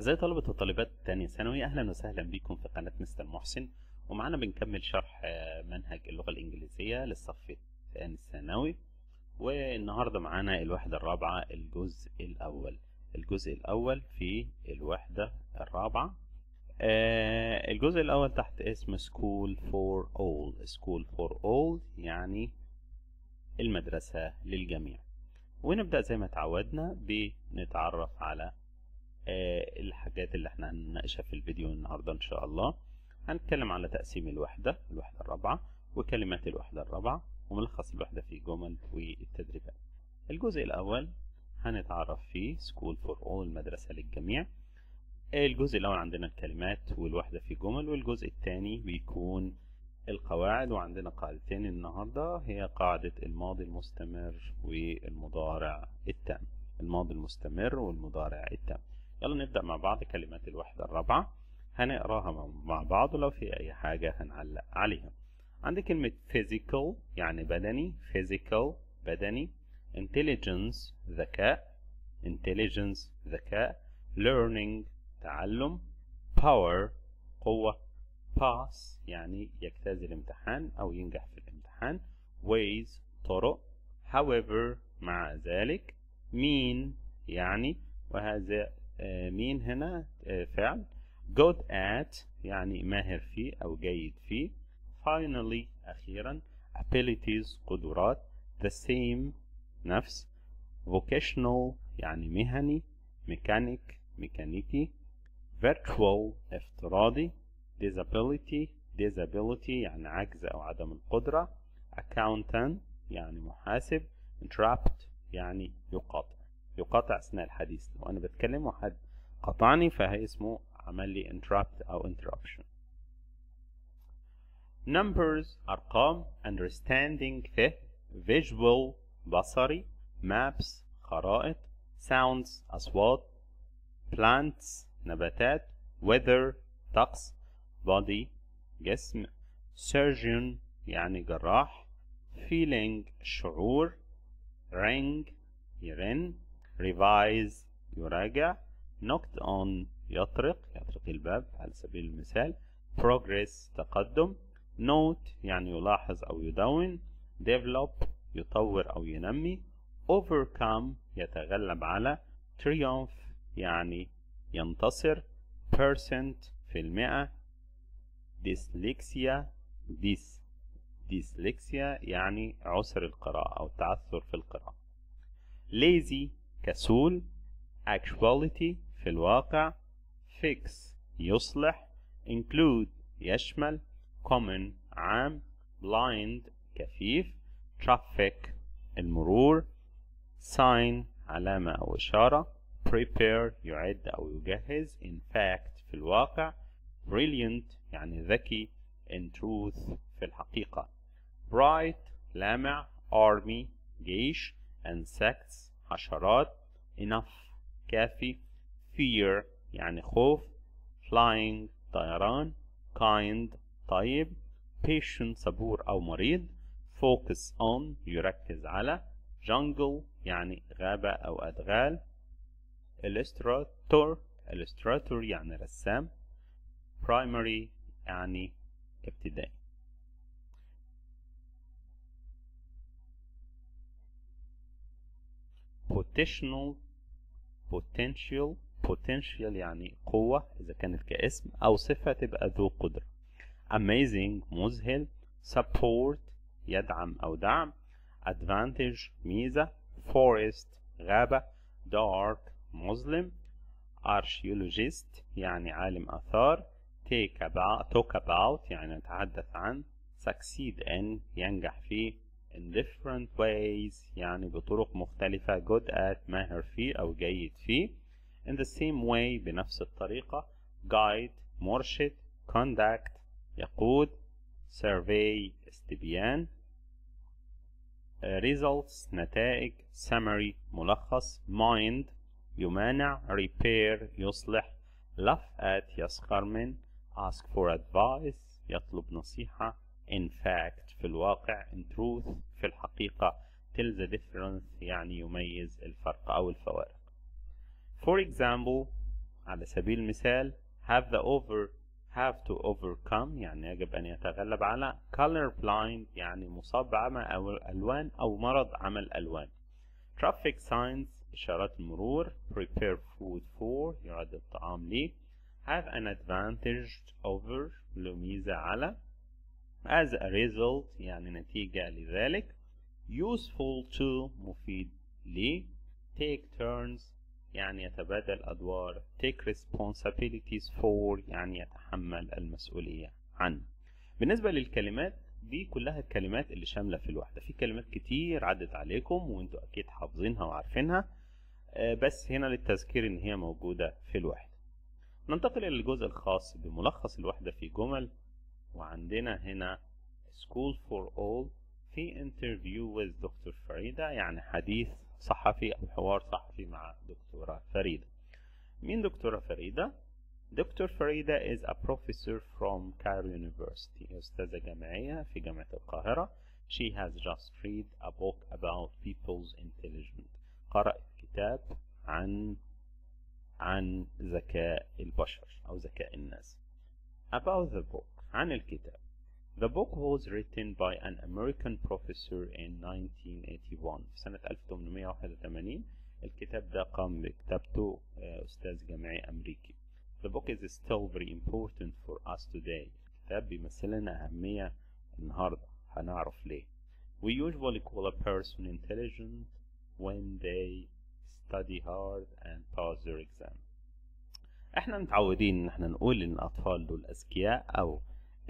أعزائي طلبة وطالبات تانية ثانوي أهلا وسهلا بكم في قناة مستر محسن ومعنا بنكمل شرح آه، منهج اللغة الإنجليزية للصف الثاني الثانوي والنهاردة معانا الوحدة الرابعة الجزء الأول الجزء الأول في الوحدة الرابعة آه، الجزء الأول تحت اسم School for All School for All يعني المدرسة للجميع ونبدأ زي ما تعودنا بنتعرف على آه، الحاجات اللي احنا هنناقشها في الفيديو النهاردة ان شاء الله هنتكلم على تقسيم الوحدة الوحدة الرابعة وكلمات الوحدة الرابعة وملخص الوحدة في جمل والتدريبات الجزء الأول هنتعرف فيه School for All المدرسة للجميع الجزء الأول عندنا الكلمات والوحدة في جمل والجزء الثاني بيكون القواعد وعندنا قاعدتين النهاردة هي قاعدة الماضي المستمر والمضارع التام الماضي المستمر والمضارع التام يلا نبدأ مع بعض كلمات الوحدة الرابعة هنقراها مع بعض ولو في أي حاجة هنعلق عليها عندي كلمة physical يعني بدني physical بدني intelligence ذكاء intelligence ذكاء learning تعلم power قوة pass يعني يجتاز الامتحان أو ينجح في الامتحان ways طرق however مع ذلك mean يعني وهذا مين هنا فعل good at يعني ماهر فيه أو جيد فيه finally أخيرا abilities قدرات the same نفس vocational يعني مهني mechanic ميكانيكي virtual افتراضي disability disability يعني عجز أو عدم القدرة accountant يعني محاسب interrupt يعني يقاطع يقاطع أثناء الحديث لو أنا بتكلم وحد قطعني فهي اسمه عمل لي interrupt أو interruption numbers أرقام understanding فهم visual بصري maps خرائط sounds أصوات plants نباتات weather طقس body جسم surgeon يعني جراح feeling شعور ring يرن revise يراجع knocked on يطرق يطرق الباب على سبيل المثال progress تقدم note يعني يلاحظ أو يدون develop يطور أو ينمي overcome يتغلب على triumph يعني ينتصر percent في المئة dyslexia ديس dyslexia يعني عسر القراءة أو التعثر في القراءة lazy كسول actuality في الواقع fix يصلح include يشمل common عام blind كفيف traffic المرور sign علامة أو إشارة prepare يعد أو يجهز in fact في الواقع brilliant يعني ذكي in truth في الحقيقة bright لامع army جيش insects حشرات enough كافي fear يعني خوف flying طيران kind طيب patient صبور أو مريض focus on يركز على jungle يعني غابة أو أدغال illustrator illustrator يعني رسام primary يعني ابتدائي potential potential potential يعني قوة إذا كانت كاسم أو صفة تبقى ذو قدرة amazing مذهل support يدعم أو دعم advantage ميزة forest غابة dark مظلم archaeologist يعني عالم آثار take about talk about يعني نتحدث عن succeed in ينجح فيه in different ways يعني بطرق مختلفة good at ماهر فيه أو جيد فيه in the same way بنفس الطريقة guide مرشد conduct يقود survey استبيان results نتائج summary ملخص mind يمانع repair يصلح laugh at يسخر من ask for advice يطلب نصيحة in fact في الواقع in truth في الحقيقة tell the difference يعني يميز الفرق أو الفوارق for example على سبيل المثال have the over have to overcome يعني يجب أن يتغلب على color blind يعني مصاب بعمى أو ألوان أو مرض عمى الألوان traffic signs إشارات المرور prepare food for يعد الطعام ليه have an advantage over له ميزة على as a result يعني نتيجة لذلك useful to مفيد ليه take turns يعني يتبادل أدوار take responsibilities for يعني يتحمل المسؤولية عنه بالنسبة للكلمات دي كلها الكلمات اللي شاملة في الوحدة في كلمات كتير عدت عليكم وانتوا أكيد حافظينها وعارفينها بس هنا للتذكير إن هي موجودة في الوحدة ننتقل إلى الجزء الخاص بملخص الوحدة في جمل وعندنا هنا school for all في interview with دكتور فريدة يعني حديث صحفي أو حوار صحفي مع دكتورة فريدة مين دكتورة فريدة؟ دكتور فريدة is a professor from Cairo University أستاذة جامعية في جامعة القاهرة She has just read a book about people's intelligence قرأت كتاب عن عن ذكاء البشر أو ذكاء الناس about the book عن الكتاب The book was written by an American professor in 1981 في سنة 1881 الكتاب ده قام بكتابته أستاذ جامعي أمريكي The book is still very important for us today الكتاب بيمثل لنا أهمية النهاردة هنعرف ليه We usually call a person intelligent when they study hard and pass their exam احنا متعودين ان احنا نقول ان الاطفال دول اذكياء او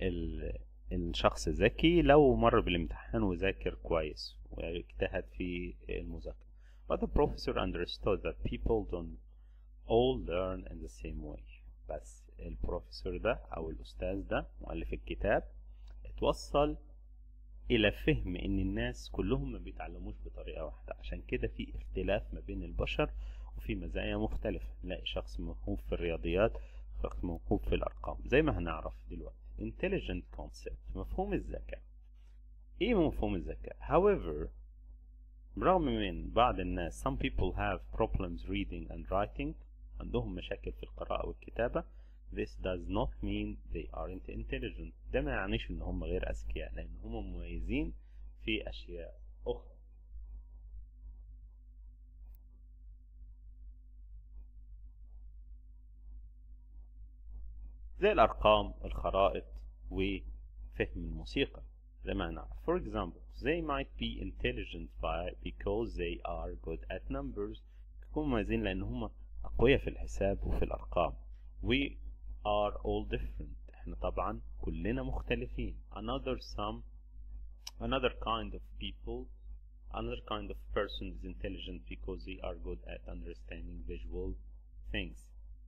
الشخص ذكي لو مر بالامتحان وذاكر كويس واجتهد في المذاكرة. But the professor understood that people don't all learn in the same way. بس البروفيسور ده أو الأستاذ ده مؤلف الكتاب اتوصل إلى فهم إن الناس كلهم ما بيتعلموش بطريقة واحدة عشان كده في اختلاف ما بين البشر وفي مزايا مختلفة نلاقي شخص موهوب في الرياضيات شخص موهوب في الأرقام زي ما هنعرف دلوقتي intelligent concept مفهوم الذكاء ايه مفهوم الذكاء however برغم من بعض الناس some people have problems reading and writing عندهم مشاكل في القراءة والكتابة this does not mean they aren't intelligent ده ما يعنيش ان هم غير اذكياء لان هم مميزين في اشياء اخرى زي الأرقام الخرائط وفهم الموسيقى زي ما نعرف for example they might be intelligent by because they are good at numbers يكونوا مميزين لأن هم أقوياء في الحساب وفي الأرقام we are all different احنا طبعا كلنا مختلفين another some another kind of people another kind of person is intelligent because they are good at understanding visual things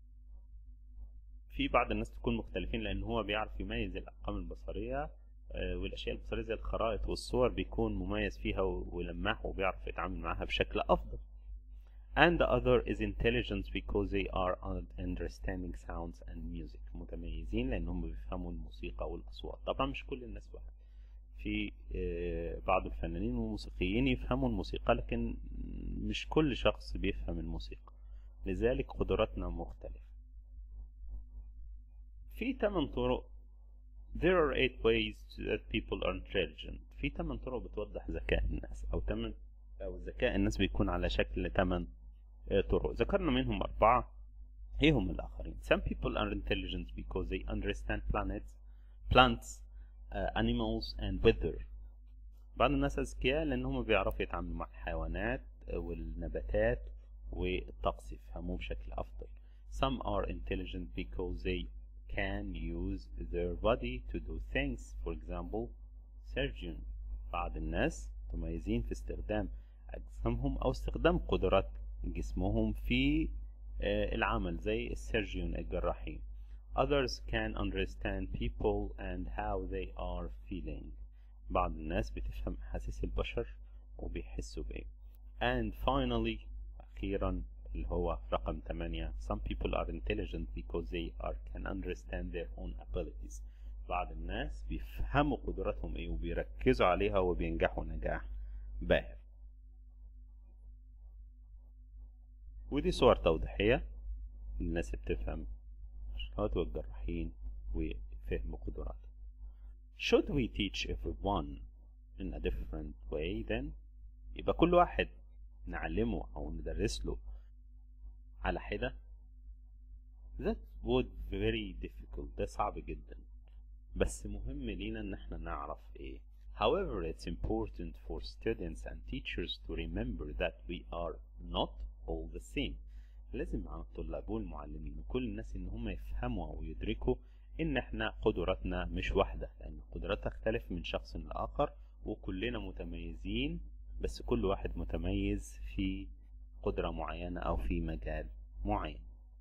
في بعض الناس تكون مختلفين لان هو بيعرف يميز الارقام البصريه والاشياء البصريه زي الخرائط والصور بيكون مميز فيها ولماح وبيعرف يتعامل معاها بشكل افضل and the other is intelligent because they are understanding sounds and music متميزين لانهم بيفهموا الموسيقى والاصوات طبعا مش كل الناس واحد في بعض الفنانين والموسيقيين يفهموا الموسيقى لكن مش كل شخص بيفهم الموسيقى لذلك قدراتنا مختلفة في 8 طرق There are eight ways that people are intelligent في 8 طرق بتوضح ذكاء الناس أو 8 أو ذكاء الناس بيكون على شكل 8 طرق ذكرنا منهم أربعة إيه هم الآخرين Some people are intelligent because they understand planets plants uh, animals and weather بعض الناس أذكياء لأنهم بيعرفوا يتعاملوا مع الحيوانات والنباتات والطقس يفهموه بشكل أفضل Some are intelligent because they can use their body to do things for example surgeon بعض الناس متميزين في استخدام أجسامهم أو استخدام قدرات جسمهم في العمل زي السيرجيون الجراحين others can understand people and how they are feeling بعض الناس بتفهم أحاسيس البشر وبيحسوا بإيه and finally أخيرا اللي هو رقم 8 some people are intelligent because they are can understand their own abilities بعض الناس بيفهموا قدراتهم ايه وبيركزوا عليها وبينجحوا نجاح باهر ودي صور توضيحية الناس اللي بتفهم الشرطات والجراحين وفهم قدراتهم should we teach everyone in a different way then يبقى كل واحد نعلمه أو ندرس له على حدة that would very difficult ده صعب جدا بس مهم لينا ان احنا نعرف ايه however it's important for students and teachers to remember that we are not all the same لازم على الطلاب والمعلمين وكل الناس ان هم يفهموا او يدركوا ان احنا قدراتنا مش واحدة لان القدرات تختلف من شخص لآخر وكلنا متميزين بس كل واحد متميز في قدرة معينة او في مجال معين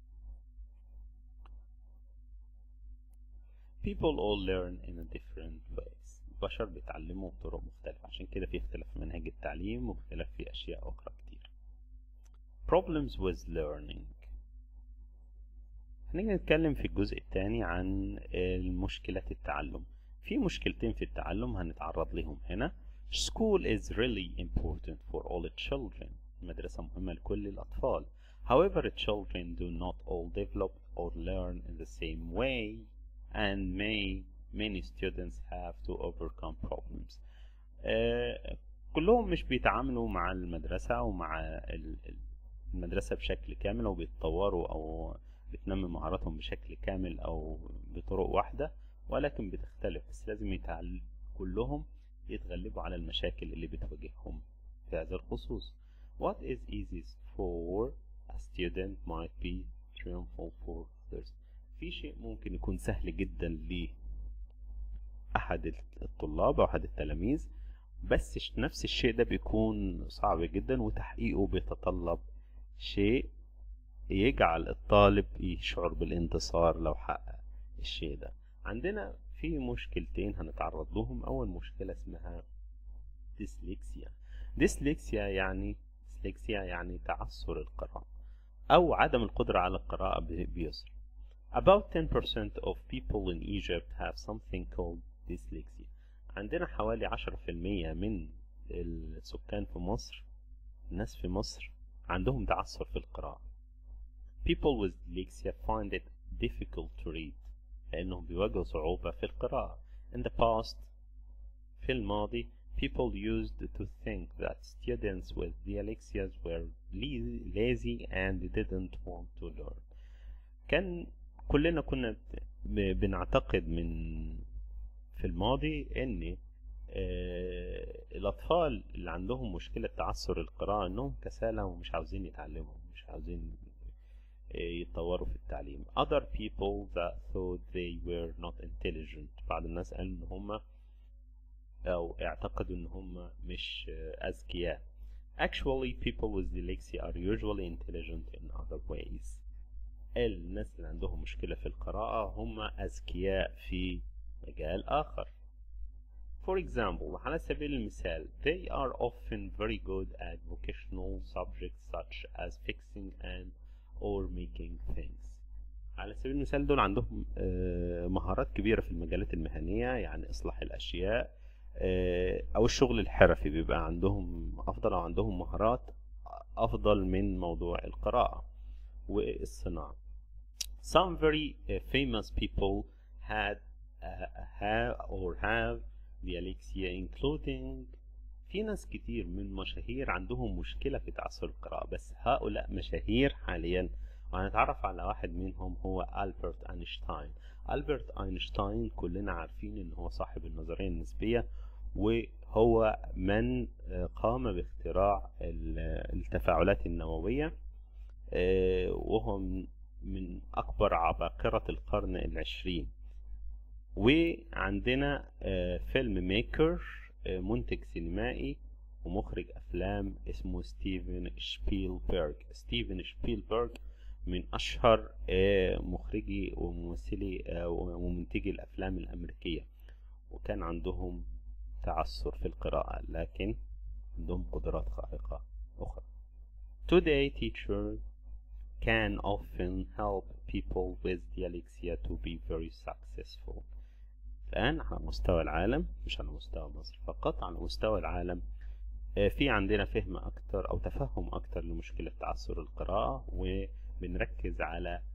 people all learn in a different ways البشر بيتعلموا بطرق مختلفة عشان كده في اختلاف في منهج التعليم واختلاف في أشياء أخرى كتير problems with learning هنيجي نتكلم في الجزء الثاني عن مشكلة التعلم في مشكلتين في التعلم هنتعرض لهم هنا school is really important for all children المدرسة مهمة لكل الأطفال however children do not all develop or learn in the same way and may many students have to overcome problems uh, كلهم مش بيتعاملوا مع المدرسة ومع المدرسة بشكل كامل أو بيتطوروا أو بتنمي مهاراتهم بشكل كامل أو بطرق واحدة ولكن بتختلف بس لازم يتعلم كلهم يتغلبوا على المشاكل اللي بتواجههم في هذا الخصوص What is easiest for a student might be triumphal for others في شيء ممكن يكون سهل جدا لأحد الطلاب أو أحد التلاميذ بس نفس الشيء ده بيكون صعب جدا وتحقيقه بيتطلب شيء يجعل الطالب يشعر بالانتصار لو حقق الشيء ده عندنا في مشكلتين هنتعرض لهم أول مشكلة اسمها ديسليكسيا ديسليكسيا يعني ديسليكسيا يعني تعثر القراءة أو عدم القدرة على القراءة بيسر About 10% of people in Egypt have something called dyslexia. عندنا حوالي 10% من السكان في مصر الناس في مصر عندهم تعثر في القراءة. People with dyslexia find it difficult to read لأنهم بيواجهوا صعوبة في القراءة. In the past في الماضي people used to think that students with dyslexia were lazy and didn't want to learn. كان كلنا كنا بنعتقد من في الماضي ان الاطفال اللي عندهم مشكله تعثر القراءه انهم كسالى ومش عاوزين يتعلموا مش عاوزين يتطوروا في التعليم other people that thought they were not intelligent بعض الناس قالوا ان هم او اعتقدوا ان هم مش اذكياء actually people with dyslexia are usually intelligent in other ways الناس اللي عندهم مشكلة في القراءة هم أذكياء في مجال آخر For example على سبيل المثال they are often very good at vocational subjects such as fixing and or making things على سبيل المثال دول عندهم مهارات كبيرة في المجالات المهنية يعني إصلاح الأشياء أو الشغل الحرفي بيبقى عندهم أفضل أو عندهم مهارات أفضل من موضوع القراءة والصناعة Some very uh, famous people had uh, have or have dyslexia including في ناس كتير من مشاهير عندهم مشكلة في تعثر القراءة بس هؤلاء مشاهير حاليا وهنتعرف على واحد منهم هو ألبرت أينشتاين ألبرت أينشتاين كلنا عارفين إن هو صاحب النظرية النسبية وهو من قام باختراع التفاعلات النووية وهو من أكبر عباقرة القرن العشرين وعندنا فيلم ميكر منتج سينمائي ومخرج أفلام اسمه ستيفن شبيلبرج ستيفن شبيلبرج من أشهر مخرجي وممثلي ومنتجي الأفلام الأمريكية وكان عندهم تعثر في القراءة لكن عندهم قدرات خارقة أخرى Today teachers can often help people with dyslexia to be very successful الآن على مستوى العالم مش على مستوى مصر فقط على مستوى العالم في عندنا فهم أكتر أو تفهم أكتر لمشكلة تعثر القراءة وبنركز على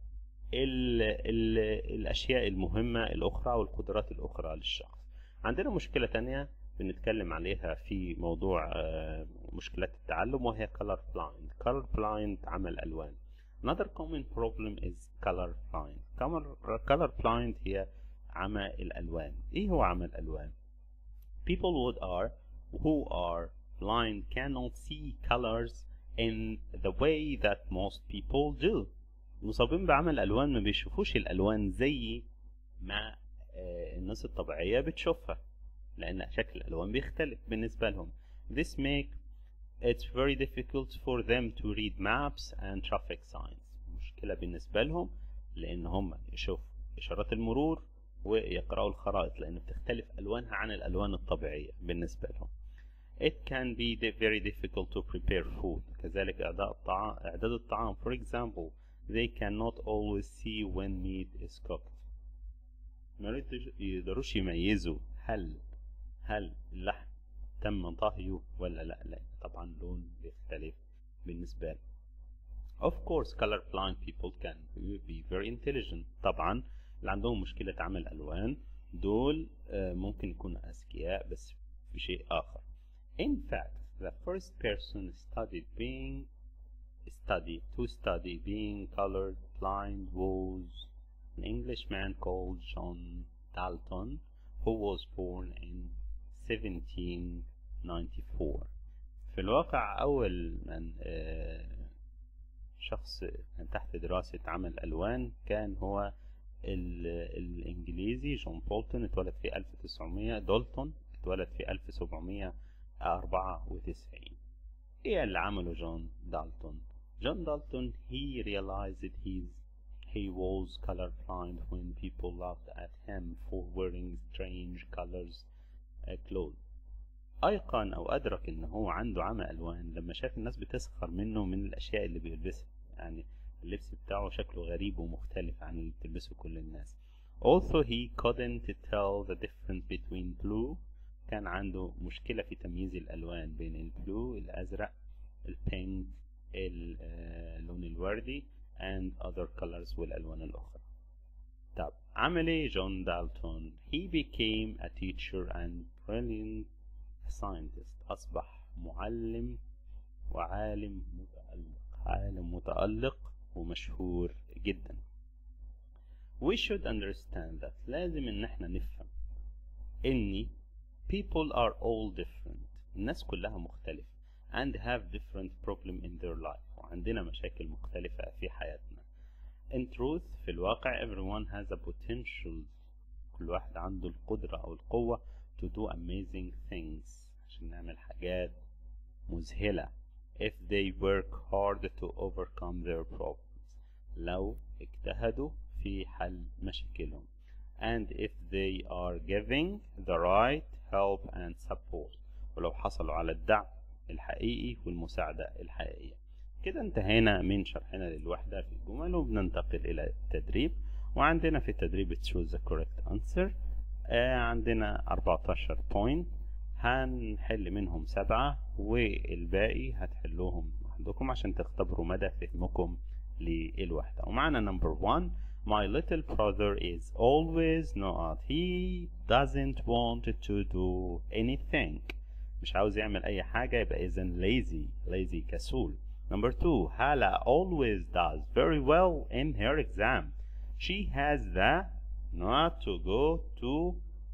ال ال الأشياء المهمة الأخرى والقدرات الأخرى للشخص عندنا مشكلة تانية بنتكلم عليها في موضوع آه، مشكلات التعلم وهي color blind color blind عمل ألوان another common problem is color blind color, color blind هي عمى الألوان إيه هو عمى الألوان people who are who are blind cannot see colors in the way that most people do المصابين بعمى الألوان ما بيشوفوش الألوان زي ما آه، الناس الطبيعية بتشوفها لأن شكل الألوان بيختلف بالنسبة لهم this make it's very difficult for them to read maps and traffic signs مشكلة بالنسبة لهم لأن هم يشوفوا إشارات المرور ويقرأوا الخرائط لأن بتختلف ألوانها عن الألوان الطبيعية بالنسبة لهم It can be very difficult to prepare food كذلك إعداد الطعام إعداد الطعام for example they cannot always see when meat is cooked ما يقدروش يميزوا هل هل اللحم تم طهيه ولا لا لا طبعا لون بيختلف بالنسبة له Of course color blind people can be very intelligent طبعا اللي عندهم مشكلة عمل ألوان دول ممكن يكونوا أذكياء بس في شيء آخر In fact the first person studied being study to study being colored blind was an Englishman called John Dalton who was born in 1794 في الواقع أول من شخص كان تحت دراسة عمل ألوان كان هو الإنجليزي جون بولتون اتولد في 1900 دولتون اتولد في 1794 ايه اللي عمله جون دالتون جون دالتون he realized his he was colorblind when people laughed at him for wearing strange colors clothes أيقن أو أدرك إن هو عنده عمى ألوان لما شاف الناس بتسخر منه من الأشياء اللي بيلبسها يعني اللبس بتاعه شكله غريب ومختلف عن اللي بتلبسه كل الناس also he couldn't tell the difference between blue كان عنده مشكلة في تمييز الألوان بين البلو الأزرق البينك اللون الوردي and other colors والألوان الأخرى طب عمل ايه جون دالتون he became a teacher and brilliant scientist أصبح معلم وعالم متألق عالم متألق ومشهور جدا we should understand that لازم ان احنا نفهم ان people are all different الناس كلها مختلفة and have different problem in their life وعندنا مشاكل مختلفة في حياتنا in truth في الواقع everyone has a potential كل واحد عنده القدرة أو القوة to do amazing things عشان نعمل حاجات مذهلة if they work hard to overcome their problems لو اجتهدوا في حل مشاكلهم and if they are giving the right help and support ولو حصلوا على الدعم الحقيقي والمساعدة الحقيقية كده انتهينا من شرحنا للوحدة في الجمل وبننتقل إلى التدريب وعندنا في التدريب choose the correct answer آه عندنا 14 point هنحل منهم سبعة والباقي هتحلوهم لوحدكم عشان تختبروا مدى فهمكم للوحدة ومعنا number one My little brother is always not he doesn't want to do anything مش عاوز يعمل أي حاجة يبقى إذا lazy lazy كسول Number two Hala always does very well in her exam she has the not to go to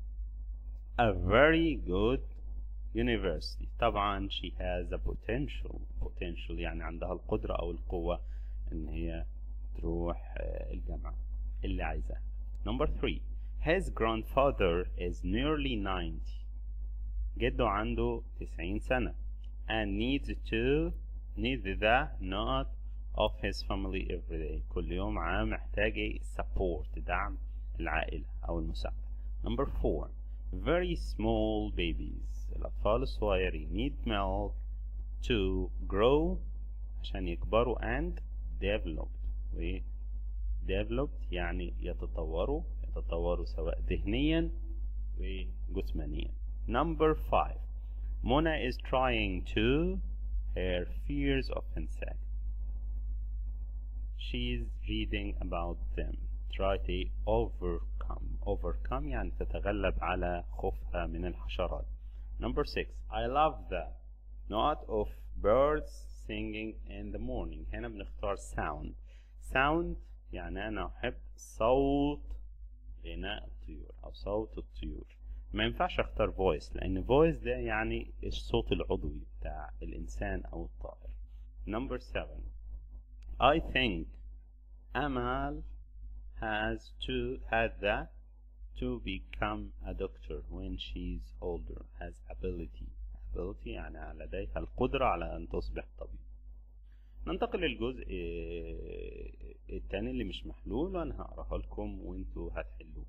a very good university طبعا she has a potential potential يعني عندها القدرة أو القوة إن هي تروح الجامعة اللي عايزاه number three his grandfather is nearly 90 جده عنده 90 سنة and needs to needs the not of his family every day كل يوم عام محتاج support دعم العائلة أو المساعدة number four very small babies الأطفال الصغيرين need milk to grow عشان يكبروا and develop و developed يعني يتطوروا يتطوروا سواء ذهنيا وجسمانيا number five Mona is trying to her fears of insect she's reading about them try to overcome overcome يعني تتغلب على خوفها من الحشرات number six I love the note of birds singing in the morning هنا بنختار sound sound يعني أنا أحب صوت غناء الطيور أو صوت الطيور ما ينفعش اختار voice لأن voice ده يعني الصوت العضوي بتاع الإنسان أو الطائر number seven I think Amal has to had that to become a doctor when she's older has ability ability يعني لديها القدرة على أن تصبح طبيب ننتقل للجزء التاني اللي مش محلول وأنا هقراه لكم وانتوا هتحلوه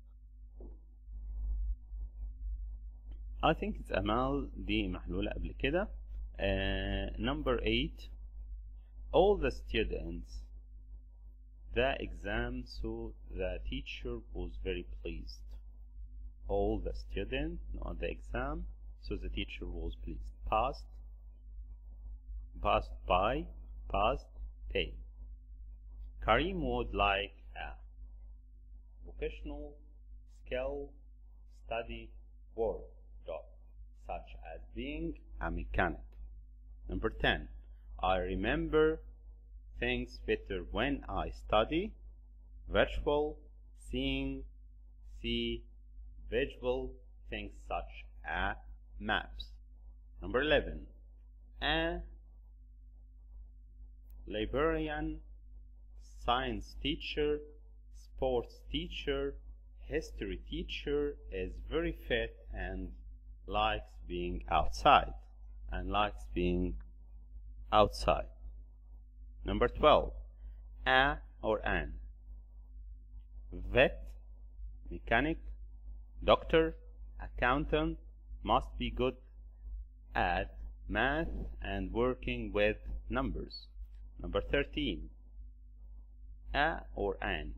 I think it's Amal دي محلولة قبل كده uh, number 8 all the students the exam so the teacher was very pleased all the students on the exam so the teacher was pleased passed passed by passed pay Karim would like a vocational skill study work job such as being a mechanic number 10 I remember things better when I study virtual, seeing, see, visual things such as maps. Number 11. A librarian, science teacher, sports teacher, history teacher is very fit and likes being outside and likes being outside. Number 12. A or an. Vet, mechanic, doctor, accountant must be good at math and working with numbers. Number 13. A or an.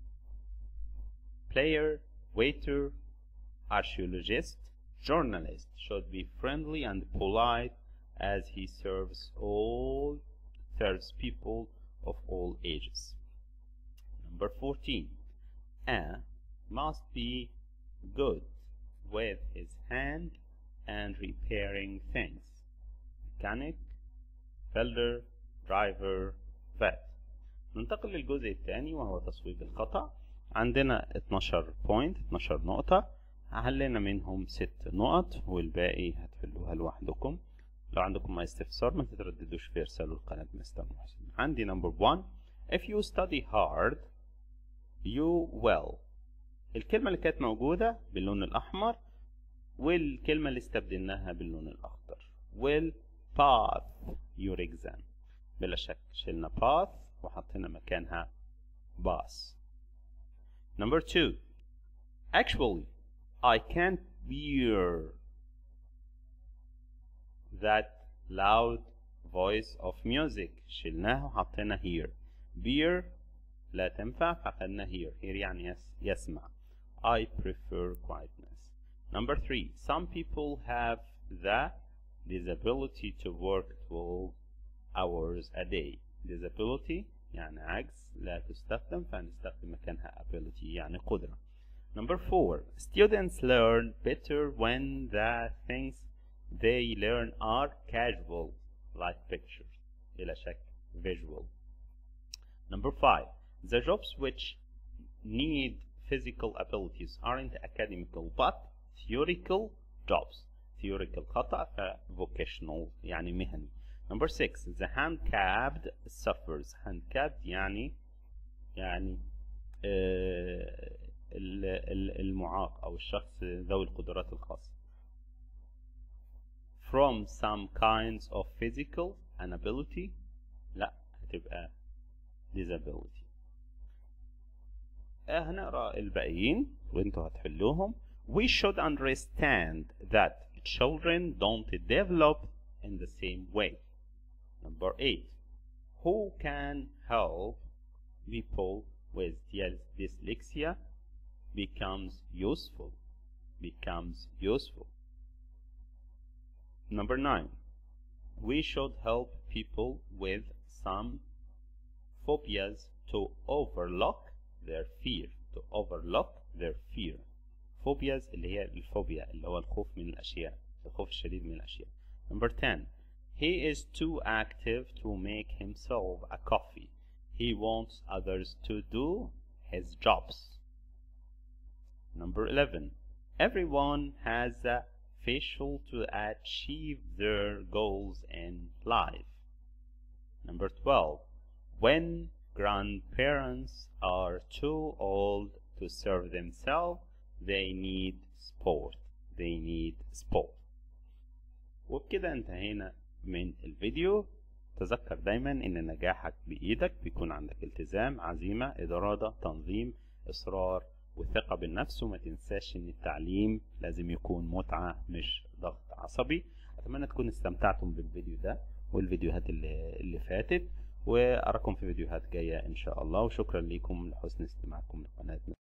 Player, waiter, archaeologist, journalist should be friendly and polite as he serves all serves people of all ages. Number 14. A must be good with his hand and repairing things. Mechanic, builder, driver, vet. ننتقل للجزء الثاني وهو تصويب الخطأ عندنا 12 بوينت 12 نقطة حلينا منهم 6 نقط والباقي هتحلوها لوحدكم لو عندكم أي استفسار ما تترددوش في إرساله لقناة مستر محسن عندي number one if you study hard you will الكلمة اللي كانت موجودة باللون الأحمر والكلمة اللي استبدلناها باللون الأخضر will pass your exam بلا شك شلنا pass وحطينا مكانها pass number two actually I can't bear that loud voice of music شلناه وحطينا here beer لا تنفع فأخذنا here here يعني يس يسمع I prefer quietness number three some people have the disability to work 12 hours a day disability يعني عجز لا تستخدم فنستخدم مكانها ability يعني قدرة number four students learn better when the things they learn are casual like pictures إلى شك visual number five the jobs which need physical abilities aren't academical but theoretical jobs theoretical خطأ ف vocational يعني مهني number six the handicapped suffers handicapped يعني يعني آه المعاق أو الشخص ذوي القدرات الخاصة from some kinds of physical inability لا هتبقى disability هنقرا الباقيين وانتوا هتحلوهم we should understand that children don't develop in the same way number eight who can help people with dyslexia becomes useful becomes useful Number nine, we should help people with some phobias to overlook their fear to overlook their fear phobias اللي هي الفوبيا اللي هو الخوف من الأشياء الخوف الشديد من الأشياء number 10 he is too active to make himself a coffee he wants others to do his jobs number 11 everyone has a facial to achieve their goals in life number 12 when grandparents are too old to serve themselves they need sport they need sport وبكده انتهينا من الفيديو تذكر دايما ان نجاحك بايدك بيكون عندك التزام عزيمة ارادة تنظيم اصرار وثقة بالنفس وما تنساش ان التعليم لازم يكون متعة مش ضغط عصبي اتمنى تكونوا استمتعتم بالفيديو ده والفيديوهات اللي, اللي فاتت واراكم في فيديوهات جاية ان شاء الله وشكرا لكم لحسن استماعكم لقناة